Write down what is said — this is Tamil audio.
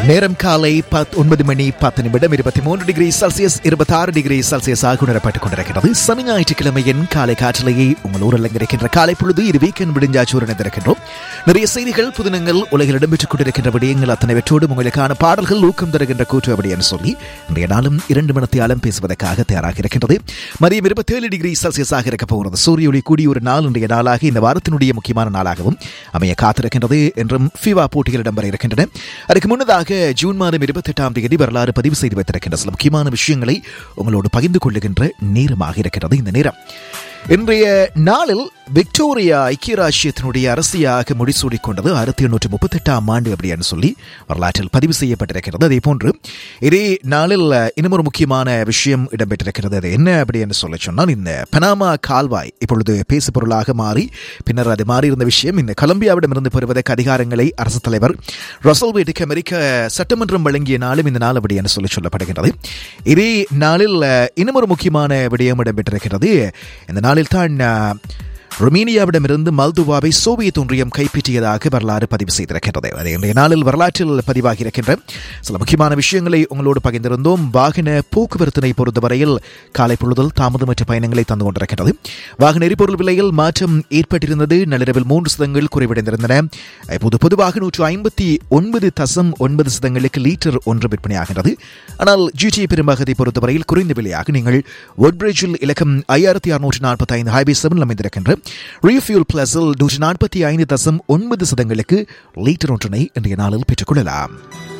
நேரம் காலை பத் ஒன்பது மணி பத்து நிமிடம் இருபத்தி மூன்று டிகிரி செல்சியஸ் இருபத்தி ஆறு டிகிரி செல்சியஸ் ஆக உணரப்பட்டுக் கொண்டிருக்கிறது சனி ஞாயிற்றுக்கிழமையின் காலை காற்றிலேயே உங்கள் ஊரில் இருக்கின்ற காலை பொழுது இது வீக்கெண்ட் விடிஞ்சாச்சூர் இணைந்திருக்கின்றோம் நிறைய செய்திகள் புதினங்கள் உலகில் இடம்பெற்றுக் கொண்டிருக்கின்ற விடயங்கள் அத்தனைவற்றோடு உங்களுக்கான பாடல்கள் ஊக்கம் தருகின்ற கூற்று அப்படி என்று சொல்லி இன்றைய நாளும் இரண்டு மணத்தியாலும் பேசுவதற்காக தயாராக இருக்கின்றது மதியம் இருபத்தி ஏழு டிகிரி செல்சியஸ் ஆக இருக்க போகிறது சூரிய ஒளி கூடிய ஒரு நாள் இன்றைய நாளாக இந்த வாரத்தினுடைய முக்கியமான நாளாகவும் அமைய காத்திருக்கின்றது என்றும் ஃபிவா போட்டிகள் இடம்பெற இருக்கின்றன அதுக்கு முன்னதாக ஜூன் மாதம் இருபத்தி எட்டாம் தேதி வரலாறு பதிவு செய்து வைத்திருக்கின்ற சில முக்கியமான விஷயங்களை உங்களோடு பகிர்ந்து கொள்ளுகின்ற நேரமாக இருக்கிறது இந்த நேரம் இன்றைய நாளில் விக்டோரியா ஐக்கிய ராஷ்டிரத்தினுடைய அரசியாக முடிசூடிக் கொண்டது ஆயிரத்தி எண்ணூற்று முப்பத்தி எட்டாம் ஆண்டு அப்படின்னு சொல்லி வரலாற்றில் பதிவு செய்யப்பட்டிருக்கிறது அதே போன்று இதே நாளில் இன்னும் ஒரு முக்கியமான விஷயம் இடம்பெற்றிருக்கிறது அது என்ன அப்படின்னு சொல்ல சொன்னால் இந்த பனாமா கால்வாய் இப்பொழுது பேசு பொருளாக மாறி பின்னர் அது மாறி இருந்த விஷயம் இந்த கொலம்பியாவிடமிருந்து பெறுவதற்கு அதிகாரங்களை அரசு தலைவர் ரசல் வீட்டுக்கு அமெரிக்க சட்டமன்றம் வழங்கிய நாளும் இந்த நாள் அப்படி என்று சொல்லி சொல்லப்படுகிறது இதே நாளில் இன்னும் ஒரு முக்கியமான விடயம் இடம்பெற்றிருக்கிறது இந்த நாளில் தான் ரொமேனியாவிடமிருந்து மல்துவாவை சோவியத் ஒன்றியம் கைப்பற்றியதாக வரலாறு பதிவு செய்திருக்கின்றது அதே இன்றைய நாளில் வரலாற்றில் பதிவாகி இருக்கின்ற சில முக்கியமான விஷயங்களை உங்களோடு பகிர்ந்திருந்தோம் வாகன போக்குவரத்தினை பொறுத்தவரையில் காலை பொழுதில் தாமதமற்ற பயணங்களை தந்து கொண்டிருக்கிறது வாகன எரிபொருள் விலையில் மாற்றம் ஏற்பட்டிருந்தது நள்ளிரவில் மூன்று சதங்கள் குறைவடைந்திருந்தன இப்போது பொதுவாக நூற்று ஐம்பத்தி ஒன்பது தசம் ஒன்பது சதங்களுக்கு லீட்டர் ஒன்று விற்பனையாகிறது ஆனால் ஜிடிஏ பெரும்பகுதி பொறுத்தவரையில் குறைந்த விலையாக நீங்கள் ஒட்பிரிட்ஜில் இலக்கம் ஐயாயிரத்தி அறுநூற்று நாற்பத்தி ஐந்து ஹைவே செவன் அமைந்திருக்கின்ற ரீஃபியூல் பிளஸில் நூற்றி நாற்பத்தி ஐந்து தசம் ஒன்பது சதங்களுக்கு லீட்டர் ஒன்றினை இன்றைய நாளில் பெற்றுக்கொள்ளலாம்